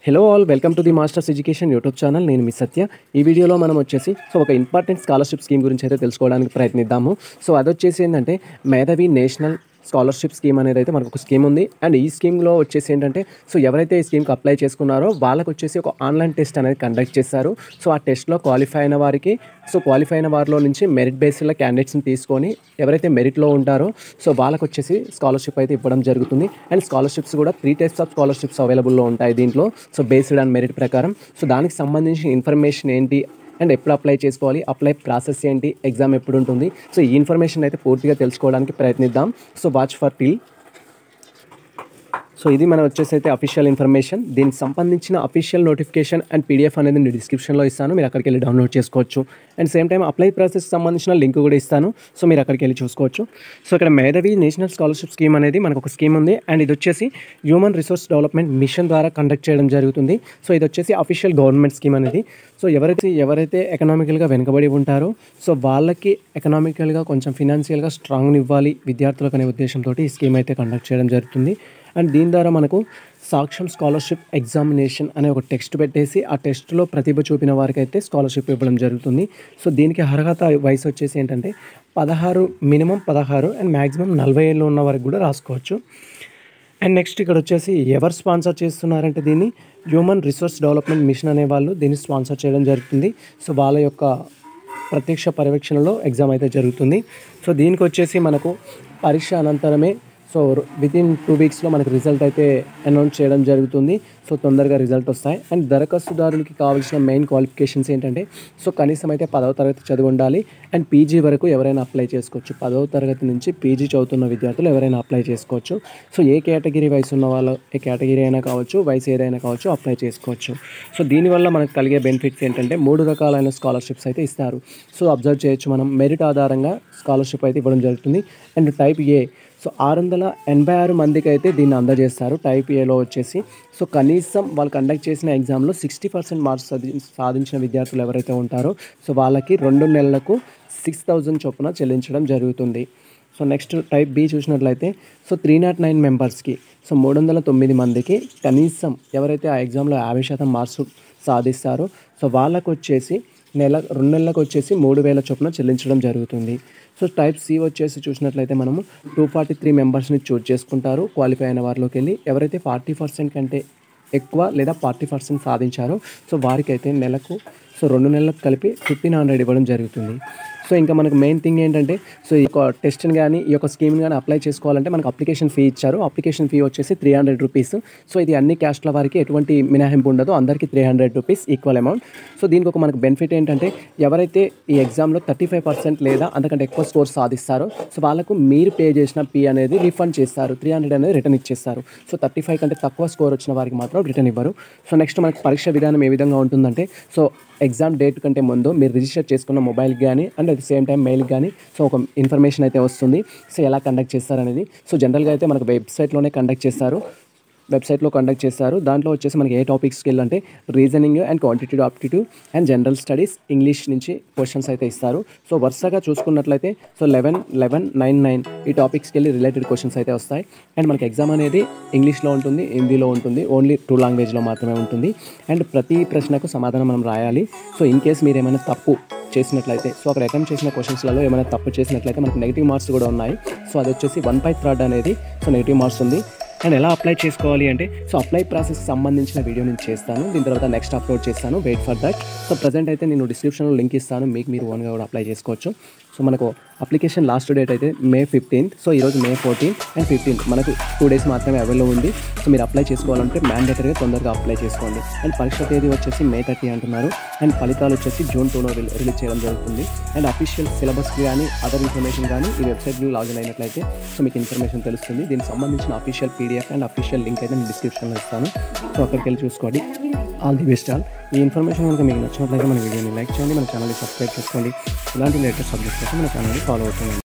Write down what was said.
hello all welcome to the Masters Education YouTube channel నేను మీ సత్య ఈ వీడియోలో మనం వచ్చేసి సో ఒక ఇంపార్టెంట్ స్కాలర్షిప్ స్కీమ్ గురించి అయితే తెలుసుకోవడానికి ప్రయత్నిద్దాము సో అది వచ్చేసి ఏంటంటే మేధావి నేషనల్ స్కాలర్షిప్ స్కీమ్ అనేది అయితే మనకు ఒక స్కీమ్ ఉంది అండ్ ఈ స్కీమ్లో వచ్చేసి ఏంటంటే సో ఎవరైతే ఈ స్కీమ్కి అప్లై చేసుకున్నారో వాళ్ళకి వచ్చేసి ఒక ఆన్లైన్ టెస్ట్ అనేది కండక్ట్ చేస్తారు సో ఆ టెస్ట్లో క్వాలిఫై అయిన వారికి సో క్వాలిఫై అయిన వారిలో నుంచి మెరిట్ బేస్లో క్యాండిడేట్స్ని తీసుకొని ఎవరైతే మెరిట్లో ఉంటారో సో వాళ్ళకి వచ్చేసి స్కాలర్షిప్ అయితే ఇవ్వడం జరుగుతుంది అండ్ స్కాలర్షిప్స్ కూడా త్రీ టైప్స్ ఆఫ్ స్కాలర్షిప్స్ అవైలబుల్లో ఉంటాయి దీంట్లో సో బేస్డ్ ఆన్ మెరిట్ ప్రకారం సో దానికి సంబంధించిన ఇన్ఫర్మేషన్ ఏంటి అండ్ ఎప్పుడు అప్లై చేసుకోవాలి అప్లై ప్రాసెస్ ఏంటి ఎగ్జామ్ ఎప్పుడు ఉంటుంది సో ఈ ఇన్ఫర్మేషన్ అయితే పూర్తిగా తెలుసుకోవడానికి ప్రయత్నిద్దాం so watch for till so ఇది మనం వచ్చేసి అయితే అఫీషియల్ ఇన్ఫర్మేషన్ దీనికి సంబంధించిన అఫీషియల్ నోటిఫికేషన్ అండ్ పీడిఎఫ్ అనేది నేను డిస్క్రిప్షన్లో ఇస్తాను మీరు అక్కడికి వెళ్ళి డౌన్లోడ్ చేసుకోవచ్చు and same time apply process సంబంధించిన లింక్ కూడా ఇస్తాను సో మీరు అక్కడికి వెళ్ళి చూసుకోవచ్చు సో ఇక్కడ మేధవి నేషనల్ స్కాలర్షిప్ స్కీమ్ అనేది మనకు ఒక స్కీమ్ ఉంది అండ్ ఇది వచ్చేసి హ్యూమన్ రిసోర్స్ డెవలప్మెంట్ మిషన్ ద్వారా కండక్ట్ చేయడం జరుగుతుంది సో ఇది వచ్చేసి అఫీషియల్ గవర్నమెంట్ స్కీమ్ అనేది సో ఎవరైతే ఎవరైతే ఎకనామికల్గా వెనుకబడి ఉంటారో సో వాళ్ళకి ఎకనామికల్గా కొంచెం ఫినాన్షియల్గా స్ట్రాంగ్ ఇవ్వాలి విద్యార్థులకు అనే ఉద్దేశంతో ఈ స్కీమ్ అయితే కండక్ట్ చేయడం జరుగుతుంది అండ్ దీని ద్వారా మనకు సాక్ష్యం స్కాలర్షిప్ ఎగ్జామినేషన్ అనే ఒక టెక్స్ట్ పెట్టేసి ఆ టెస్ట్లో ప్రతిభ చూపిన వారికి అయితే స్కాలర్షిప్ ఇవ్వడం జరుగుతుంది సో దీనికి అర్హత వయసు వచ్చేసి ఏంటంటే పదహారు మినిమం పదహారు అండ్ మ్యాక్సిమం నలభై ఏళ్ళు ఉన్న వారికి కూడా రాసుకోవచ్చు అండ్ నెక్స్ట్ ఇక్కడ వచ్చేసి ఎవరు స్పాన్సర్ చేస్తున్నారంటే దీన్ని హ్యూమన్ రిసోర్స్ డెవలప్మెంట్ మిషన్ అనే వాళ్ళు దీన్ని స్పాన్సర్ చేయడం జరుగుతుంది సో వాళ్ళ యొక్క ప్రత్యక్ష పర్యవేక్షణలో ఎగ్జామ్ అయితే జరుగుతుంది సో దీనికి వచ్చేసి మనకు పరీక్ష అనంతరమే సో విత్ ఇన్ టూ వీక్స్లో మనకు రిజల్ట్ అయితే అనౌన్స్ చేయడం జరుగుతుంది సో తొందరగా రిజల్ట్ వస్తాయి అండ్ దరఖాస్తుదారులకి కావాల్సిన మెయిన్ క్వాలిఫికేషన్స్ ఏంటంటే సో కనీసం అయితే పదవ తరగతి చదివి ఉండాలి అండ్ పీజీ వరకు ఎవరైనా అప్లై చేసుకోవచ్చు పదవ తరగతి నుంచి పీజీ చదువుతున్న విద్యార్థులు ఎవరైనా అప్లై చేసుకోవచ్చు సో ఏ కేటగిరీ వయసు ఉన్న వాళ్ళు ఏ కేటగిరీ అయినా కావచ్చు వయసు ఏదైనా కావచ్చు అప్లై చేసుకోవచ్చు సో దీనివల్ల మనకు కలిగే బెనిఫిట్స్ ఏంటంటే మూడు రకాలైన స్కాలర్షిప్స్ అయితే ఇస్తారు సో అబ్జర్వ్ చేయొచ్చు మనం మెరిట్ ఆధారంగా స్కాలర్షిప్ అయితే ఇవ్వడం జరుగుతుంది అండ్ టైప్ ఏ సో ఆరు వందల ఎనభై ఆరు మందికి అయితే దీన్ని అందజేస్తారు టైప్ ఏలో వచ్చేసి సో కనీసం వాళ్ళు కండక్ట్ చేసిన ఎగ్జామ్లో సిక్స్టీ పర్సెంట్ మార్క్స్ సాధించిన విద్యార్థులు ఎవరైతే ఉంటారో సో వాళ్ళకి రెండు నెలలకు సిక్స్ థౌజండ్ చొప్పున చెల్లించడం జరుగుతుంది సో నెక్స్ట్ టైప్ బి చూసినట్లయితే సో త్రీ నాట్ నైన్ మెంబర్స్కి సో మూడు వందల తొమ్మిది మందికి కనీసం ఎవరైతే ఆ ఎగ్జామ్లో యాభై శాతం మార్క్స్ సాధిస్తారో సో వాళ్ళకు వచ్చేసి నెల రెండు నెలలకు వచ్చేసి మూడు వేల చొప్పున చెల్లించడం జరుగుతుంది సో టైప్ సి వచ్చేసి చూసినట్లయితే మనము టూ ఫార్టీ త్రీ మెంబర్స్ని చూజ్ చేసుకుంటారు క్వాలిఫై అయిన వారిలోకి వెళ్ళి ఎవరైతే ఫార్టీ పర్సెంట్ కంటే ఎక్కువ లేదా ఫార్టీ పర్సెంట్ సాధించారో సో వారికైతే నెలకు సో రెండు నెలలకు కలిపి ఫిఫ్టీన్ హండ్రెడ్ ఇవ్వడం జరుగుతుంది సో ఇంకా మనకు మెయిన్ థింగ్ ఏంటంటే సో ఈ యొక్క టెస్ట్ని కానీ ఈ యొక్క స్కీమ్ని కానీ అప్లై చేసుకోవాలంటే మనకు అప్లికేషన్ ఫీ ఇచ్చారు అప్లికేషన్ ఫీ వచ్చేసి త్రీ హండ్రెడ్ రూపీస్ సో ఇది అన్ని క్యాస్ట్ల వారికి ఎటువంటి మినహాయింపు ఉండదు అందరికీ three hundred rupees equal amount so దీనికి ఒక మనకు బెనిఫిట్ ఏంటంటే ఎవరైతే ఈ ఎగ్జామ్లో థర్టీ ఫైవ్ పర్సెంట్ లేదా అంతకంటే ఎక్కువ స్కోర్ సాధిస్తారో సో వాళ్ళకు మీరు పే చేసిన ఫీ అనేది రిఫండ్ చేస్తారు త్రీ హండ్రెడ్ అనేది రిటర్న్ ఇచ్చేస్తారు సో థర్టీ ఫైవ్ కంటే తక్కువ స్కోర్ వచ్చిన వారికి మాత్రం రిటర్న్ ఇవ్వరు సో నెక్స్ట్ మనకి పరీక్ష విధానం ఏ విధంగా ఉంటుందంటే సో ఎగ్జామ్ డేట్ కంటే ముందు మీరు రిజిస్టర్ చేసుకున్న మొబైల్కి కానీ and at the same time మెయిల్కి కానీ సో ఒక ఇన్ఫర్మేషన్ అయితే వస్తుంది సో ఎలా కండక్ట్ చేస్తారనేది సో జనరల్గా అయితే మనకు వెబ్సైట్లోనే కండక్ట్ చేస్తారు వెబ్సైట్లో కండక్ట్ చేస్తారు దాంట్లో వచ్చేసి మనకి ఏ టాపిక్స్కి వెళ్ళంటే reasoning and quantitative aptitude and general studies English నుంచి క్వశ్చన్స్ అయితే ఇస్తారు సో వరుసగా చూసుకున్నట్లయితే so eleven eleven nine nine ఈ టాపిక్స్కి వెళ్ళి రిలేటెడ్ క్వశ్చన్స్ అయితే వస్తాయి అండ్ మనకి ఎగ్జామ్ అనేది ఇంగ్లీష్లో ఉంటుంది హిందీలో ఉంటుంది ఓన్లీ టూ లాంగ్వేజ్లో మాత్రమే ఉంటుంది అండ్ ప్రతి ప్రశ్నకు సమాధానం మనం రాయాలి సో ఇన్ కేస్ మీరు ఏమైనా తప్పు చేసినట్లయితే సో అక్కడ అటెంప్ట్ చేసిన క్వశ్చన్స్లలో ఏమైనా తప్పు చేసినట్లయితే మనకు నెగిటివ్ మార్క్స్ కూడా ఉన్నాయి సో అది వచ్చేసి వన్ బై థర్డ్ అనేది సో నెగిటివ్ మార్క్స్ ఉంది అండ్ ఎలా అప్లై చేసుకోవాలి అంటే సో అప్లై ప్రాసెస్ సంబంధించిన వీడియో నేను చేస్తాను దీని తర్వాత నెక్స్ట్ అప్లోడ్ చేస్తాను wait for that so present అయితే నేను డిస్క్రిప్షన్లో లింక్ ఇస్తాను మీకు మీరు ఓన్గా కూడా అప్లై చేసుకోవచ్చు సో మనకు అప్లికేషన్ లాస్ట్ డేట్ అయితే మే ఫిఫ్టీన్త్ సో ఈరోజు మే ఫోర్టీన్త్ అండ్ ఫిఫ్టీన్త్ మనకు టూ డేస్ మాత్రమే అవైలబుల్ ఉంది సో మీరు అప్లై చేసుకోవాలంటే మ్యాండేటరీగా తొందరగా అప్లై చేసుకోండి అండ్ పరీక్ష తేదీ వచ్చేసి మే థర్టీ అంటున్నారు అండ్ ఫలితాలు వచ్చేసి జూన్ టూలో రిలీజ్ చేయడం జరుగుతుంది అండ్ అఫీషియల్ సిలబస్ కానీ అదర్ ఇన్ఫర్మేషన్ కానీ ఈ వెబ్సైట్లో లాగిన్ అయినట్లయితే సో మీకు ఇన్ఫర్మేషన్ తెలుస్తుంది దీనికి సంబంధించిన official PDF and official link అయితే నేను డిస్క్రిప్షన్లో ఇస్తాను సో అక్కడికి వెళ్ళి చూసుకోండి ఆల్ ది బెస్ట్ ఆల్ ఈ ఇన్ఫర్మేషన్ కనుక మీకు నచ్చినట్లయితే మన వీడియోని లైక్ చేయండి మన ఛానల్ని సబ్స్క్రైబ్ చేసుకోండి ఇలాంటి లేటెస్ట్ సబ్జెక్ట్స్ అయితే మన ఛానల్ని ఫాలో అవుతుంది